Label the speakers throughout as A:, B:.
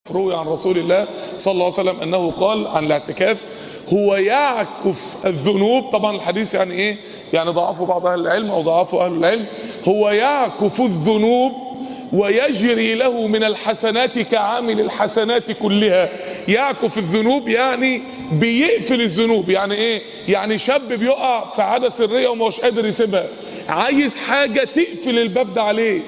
A: روي عن رسول الله صلى الله عليه وسلم انه قال عن الاعتكاف هو يعكف الذنوب طبعا الحديث يعني ايه يعني ضعفه بعض اهل العلم او ضعفه اهل العلم هو يعكف الذنوب ويجري له من الحسنات كعامل الحسنات كلها يعكف الذنوب يعني بيقفل الذنوب يعني ايه يعني شاب بيقع في عادة سرية ومش قادر يسيبها عايز حاجة تقفل الباب ده عليه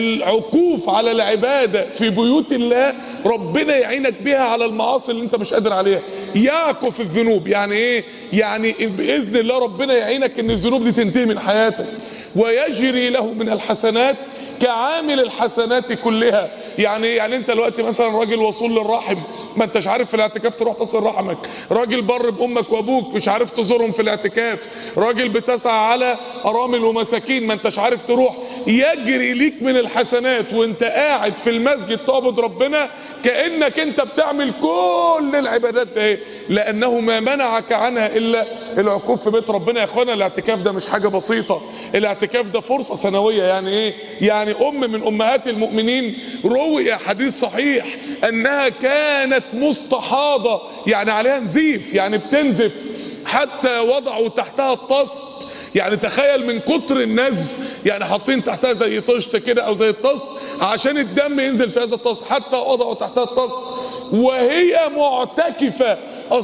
A: العكوف على العبادة في بيوت الله ربنا يعينك بها على المعاصي اللي انت مش قادر عليها يعكف الذنوب يعني ايه يعني باذن الله ربنا يعينك ان الذنوب دي تنتهي من حياتك ويجري له من الحسنات كعامل الحسنات كلها يعني يعني انت دلوقتي مثلا راجل وصول للرحم ما انتش عارف في الاعتكاف تروح تصل رحمك راجل بر بامك وابوك مش عارف تزورهم في الاعتكاف راجل بتسعى على ارامل ومساكين ما انتش عارف تروح يجري ليك من الحسنات وانت قاعد في المسجد تعبد ربنا كانك انت بتعمل كل العبادات ده لانه ما منعك عنها الا العكوف في بيت ربنا يا اخوانا الاعتكاف ده مش حاجه بسيطه الاعتكاف ده فرصه سنويه يعني ايه يعني ام من امهات المؤمنين روي حديث صحيح انها كانت مستحاضه يعني عليها نزيف يعني بتنزف حتى وضعوا تحتها الطست يعني تخيل من كتر النزف يعني حاطين تحتها زي طشت كده او زي الطست عشان الدم ينزل في هذا الطست حتى وضعوا تحتها الطست وهي معتكفة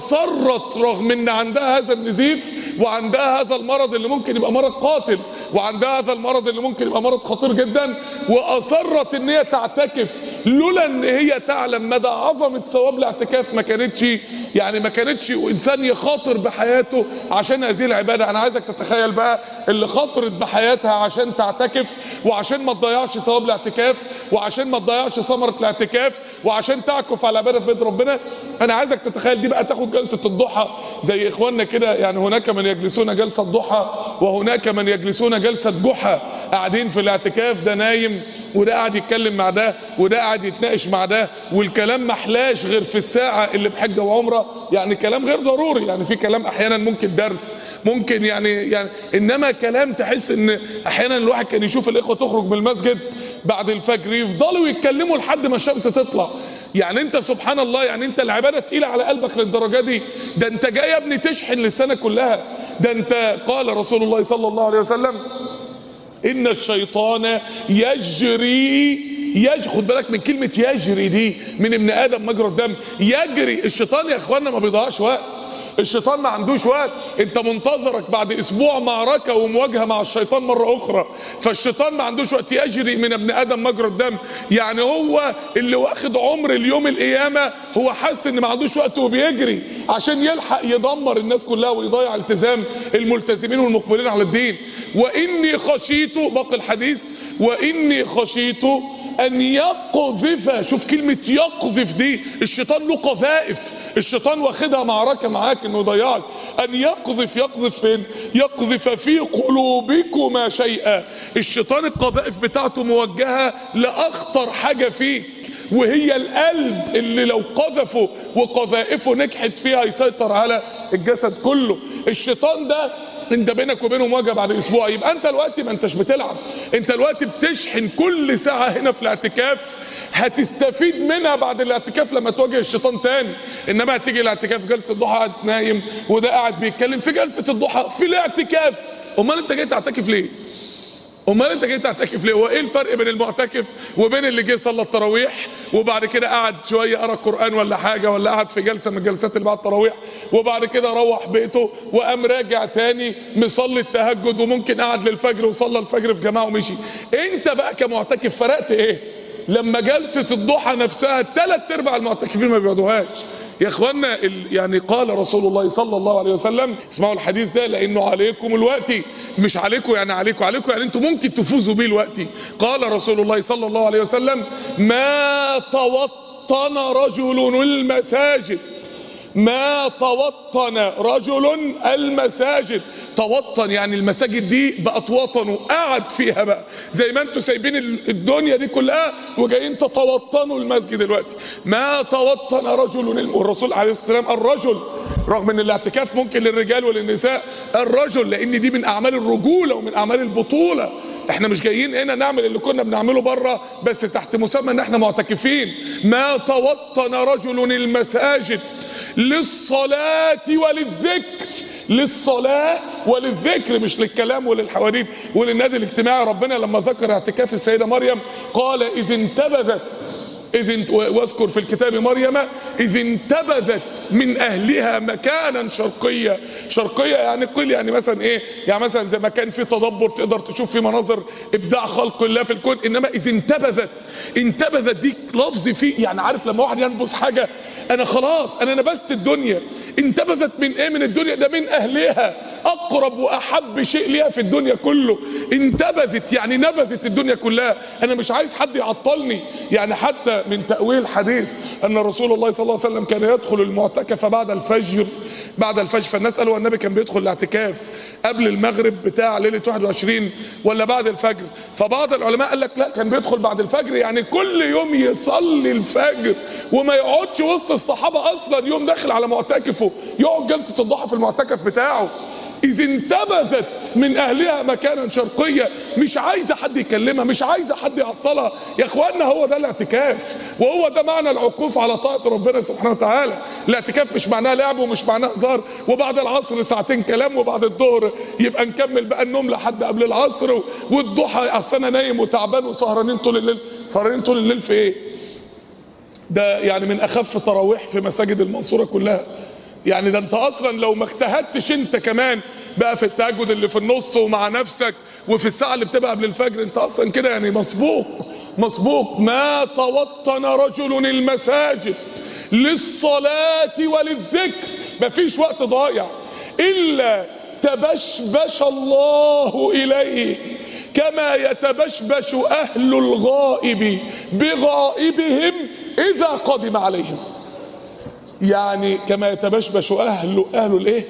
A: اصرت رغم ان عندها هذا النزيف وعندها هذا المرض اللي ممكن يبقى مرض قاتل وعندها هذا المرض اللي ممكن يبقى مرض خطير جدا واصرت ان هي تعتكف لولا ان هي تعلم مدى عظمة ثواب الاعتكاف ما كانتش يعني ما كانتش انسان يخاطر بحياته عشان هذه العبادة انا عايزك تتخيل بقى اللي خاطرت بحياتها عشان تعتكف وعشان ما تضيعش ثواب الاعتكاف وعشان ما تضيعش ثمرة الاعتكاف وعشان تعكف على عبادة في بيت ربنا انا عايزك تتخيل دي بقى تاخد جلسة الضحى زي اخواننا كده يعني هناك من يجلسون جلسة ضحى وهناك من يجلسون جلسة جحى قاعدين في الاعتكاف ده نايم وده قاعد يتكلم مع ده وده قاعد يتناقش مع ده والكلام محلاش غير في الساعة اللي بحجة وعمرة يعني كلام غير ضروري يعني في كلام احيانا ممكن درس ممكن يعني يعني انما كلام تحس ان احيانا الواحد كان يشوف الاخوة تخرج من المسجد بعد الفجر يفضلوا يتكلموا لحد ما الشمس تطلع يعني انت سبحان الله يعني انت العبادة تقيلة على قلبك للدرجة دي ده انت جاي يا ابني تشحن للسنة كلها ده انت قال رسول الله صلى الله عليه وسلم ان الشيطان يجري يج خد بالك من كلمة يجري دي من ابن ادم مجرى الدم يجري الشيطان يا اخوانا ما بيضيعش وقت الشيطان ما عندوش وقت انت منتظرك بعد اسبوع معركة ومواجهة مع الشيطان مرة اخرى فالشيطان ما عندوش وقت يجري من ابن ادم مجرى الدم يعني هو اللي واخد عمر اليوم القيامة هو حاسس ان ما عندوش وقت وبيجري عشان يلحق يدمر الناس كلها ويضيع التزام الملتزمين والمقبلين على الدين واني خشيت باقي الحديث واني خشيت ان يقذف شوف كلمة يقذف دي الشيطان له قذائف الشيطان واخدها معركة معاك انه يضيعك ان يقذف يقذف فين يقذف في قلوبكما شيئا الشيطان القذائف بتاعته موجهة لاخطر حاجة فيك وهي القلب اللي لو قذفه وقذائفه نجحت فيها يسيطر على الجسد كله الشيطان ده انت بينك وبينه مواجهه بعد اسبوع يبقى انت دلوقتي ما انتش بتلعب انت دلوقتي بتشحن كل ساعه هنا في الاعتكاف هتستفيد منها بعد الاعتكاف لما تواجه الشيطان تاني انما هتيجي الاعتكاف جلسه الضحى قاعد نايم وده قاعد بيتكلم في جلسه الضحى في الاعتكاف امال انت جاي تعتكف ليه امال انت جاي تعتكف ليه وايه الفرق بين المعتكف وبين اللي جه صلى التراويح وبعد كده قعد شويه قرا قران ولا حاجه ولا قعد في جلسه من الجلسات اللي بعد التراويح وبعد كده روح بيته وقام راجع تاني مصلي التهجد وممكن قعد للفجر وصلى الفجر في جماعه ومشي انت بقى كمعتكف فرقت ايه لما جلسه الضحى نفسها ثلاث ارباع المعتكفين ما بيقعدوهاش يا اخوانا يعني قال رسول الله صلى الله عليه وسلم اسمعوا الحديث ده لانه عليكم الوقت مش عليكم يعني عليكم عليكم يعني انتم ممكن تفوزوا بيه الوقت قال رسول الله صلى الله عليه وسلم ما توطن رجل المساجد ما توطن رجل المساجد توطن يعني المساجد دي بقت وطنه قعد فيها بقى زي ما انتوا سايبين الدنيا دي كلها وجايين تتوطنوا المسجد دلوقتي ما توطن رجل والرسول عليه السلام الرجل رغم ان الاعتكاف ممكن للرجال وللنساء الرجل لان دي من اعمال الرجوله ومن اعمال البطوله احنا مش جايين هنا نعمل اللي كنا بنعمله بره بس تحت مسمى ان احنا معتكفين ما توطن رجل المساجد للصلاه وللذكر للصلاة وللذكر مش للكلام وللحواديت وللنادي الاجتماعي ربنا لما ذكر اعتكاف السيدة مريم قال إذ انتبذت إذ واذكر في الكتاب مريم إذ انتبذت من أهلها مكانا شرقيا شرقيا يعني قل يعني مثلا إيه يعني مثلا زي ما كان في تدبر تقدر تشوف في مناظر إبداع خلق الله في الكون إنما إذ انتبذت انتبذت دي لفظ فيه يعني عارف لما واحد ينبذ حاجة أنا خلاص أنا نبذت الدنيا انتبذت من إيه من الدنيا ده من أهلها أقرب وأحب شيء ليها في الدنيا كله انتبذت يعني نبذت الدنيا كلها أنا مش عايز حد يعطلني يعني حتى من تأويل حديث أن رسول الله صلى الله عليه وسلم كان يدخل المعتكف بعد الفجر بعد الفجر فالناس قالوا النبي كان بيدخل الاعتكاف قبل المغرب بتاع ليلة 21 ولا بعد الفجر فبعض العلماء قال لك لا كان بيدخل بعد الفجر يعني كل يوم يصلي الفجر وما يقعدش وسط الصحابة أصلا يوم داخل على معتكفه يقعد جلسة الضحى في المعتكف بتاعه إذ انتبذت من أهلها مكانا شرقيا مش عايزة حد يكلمها مش عايزة حد يعطلها يا اخوانا هو ده الاعتكاف وهو ده معنى العكوف على طاعة ربنا سبحانه وتعالى الاعتكاف مش معناه لعب ومش معناه هزار وبعد العصر ساعتين كلام وبعد الظهر يبقى نكمل بقى النوم لحد قبل العصر والضحى اصل انا نايم وتعبان وسهرانين طول الليل سهرانين طول الليل في ايه ده يعني من اخف تراويح في مساجد المنصورة كلها يعني ده انت اصلا لو ما اجتهدتش انت كمان بقى في التهجد اللي في النص ومع نفسك وفي الساعة اللي بتبقى قبل الفجر انت اصلا كده يعني مسبوق مسبوق ما توطن رجل المساجد للصلاة وللذكر مفيش وقت ضايع الا تبشبش الله اليه كما يتبشبش اهل الغائب بغائبهم اذا قدم عليهم يعني كما يتبشبش اهل اهل الايه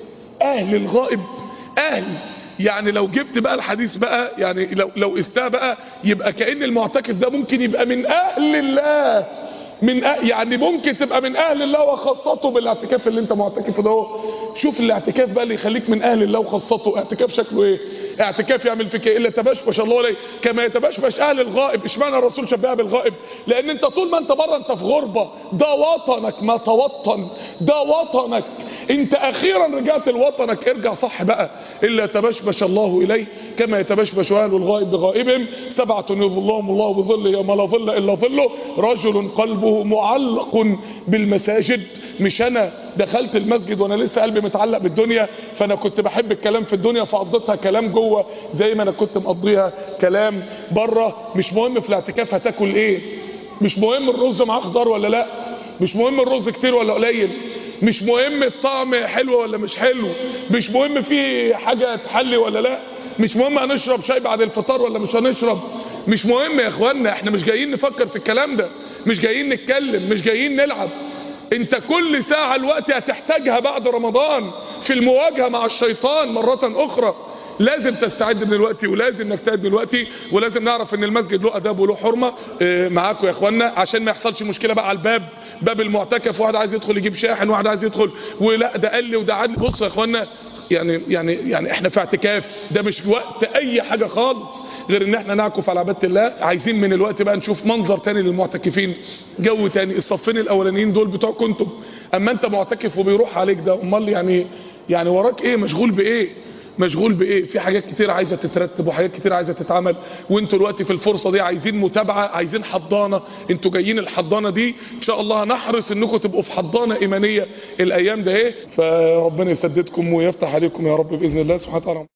A: اهل الغائب اهل يعني لو جبت بقى الحديث بقى يعني لو لو استاه بقى يبقى كأن المعتكف ده ممكن يبقى من اهل الله من أه يعني ممكن تبقى من اهل الله وخاصته بالاعتكاف اللي انت معتكفه ده هو شوف الاعتكاف بقى اللي يخليك من اهل الله وخاصته اعتكاف شكله ايه اعتكاف يعمل فيك ايه الا تبشبش الله عليه كما يتبشبش اهل الغائب اشمعنى الرسول شبهها بالغائب لان انت طول ما انت بره انت في غربه ده وطنك ما توطن ده وطنك انت اخيرا رجعت لوطنك ارجع صح بقى الا تبشبش الله اليه كما يتبشبش اهل الغائب بغائبهم سبعه يظلهم الله بظله يوم لا ظل الا ظله رجل قلبه معلق بالمساجد مش انا دخلت المسجد وانا لسه قلبي متعلق بالدنيا فانا كنت بحب الكلام في الدنيا فقضيتها كلام جوه زي ما انا كنت مقضيها كلام بره مش مهم في الاعتكاف هتاكل ايه مش مهم الرز معاه خضار ولا لا مش مهم الرز كتير ولا قليل مش مهم الطعم حلو ولا مش حلو مش مهم فيه حاجة تحلي ولا لا مش مهم هنشرب شاي بعد الفطار ولا مش هنشرب مش مهم يا اخوانا احنا مش جايين نفكر في الكلام ده مش جايين نتكلم مش جايين نلعب انت كل ساعة الوقت هتحتاجها بعد رمضان في المواجهة مع الشيطان مرة اخرى لازم تستعد دلوقتي ولازم نجتهد دلوقتي ولازم نعرف ان المسجد له اداب وله حرمه اه معاكم يا اخوانا عشان ما يحصلش مشكله بقى على الباب باب المعتكف واحد عايز يدخل يجيب شاحن واحد عايز يدخل ولا ده قال لي وده عندي بصوا يا اخوانا يعني يعني يعني احنا في اعتكاف ده مش وقت اي حاجه خالص غير ان احنا نعكف على عباده الله عايزين من الوقت بقى نشوف منظر تاني للمعتكفين جو تاني الصفين الاولانيين دول بتوعكم انتم اما انت معتكف وبيروح عليك ده امال يعني يعني وراك ايه مشغول بايه مشغول بايه في حاجات كتير عايزه تترتب وحاجات كتير عايزه تتعمل وانتوا دلوقتي في الفرصه دي عايزين متابعه عايزين حضانه انتوا جايين الحضانه دي ان شاء الله هنحرص انكم تبقوا في حضانه ايمانيه الايام ده ايه فربنا يسددكم ويفتح عليكم يا رب باذن الله سبحانه وتعالى